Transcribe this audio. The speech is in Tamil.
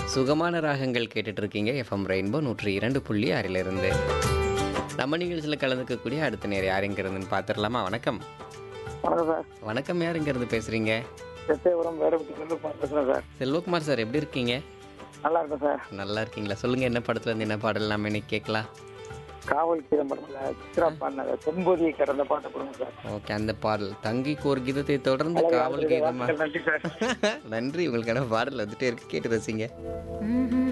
சுகமான ராகங்கள் கேட்டுட்டு இருக்கீங்க எஃப்எம் ரெயின்போ நூற்றி இரண்டு புள்ளி ஆறிலிருந்து நம்ம நிகழ்ச்சியில் கலந்துக்கக்கூடிய அடுத்த நேரம் யாருங்கிறதுன்னு பார்த்துடலாமா வணக்கம் வணக்கம் சார் வணக்கம் யாருங்கிறது பேசுகிறீங்க செத்தேபுரம் வேடபட்டிலேருந்து பேசுகிறேன் சார் செல்வகுமார் சார் எப்படி இருக்கீங்க நல்லா இருக்கேன் சார் நல்லா இருக்கீங்களா சொல்லுங்கள் என்ன படத்துல இருந்து என்ன பாடல் நம்ம இன்னைக்கு கேட்கலாம் காவல் கீரம்பரத்தில் சித்ரா பண்ண செம்பொதியை கடந்த பாட்டு கொடுங்க சார் ஓகே அந்த பாடல் தங்கிக்கு ஒரு கீதத்தை தொடர்ந்து காவல் கீதமா நன்றி சார் நன்றி உங்களுக்கான பாடல் வந்துட்டே இருக்கு கேட்டு ரசிங்க ம்ஹும்.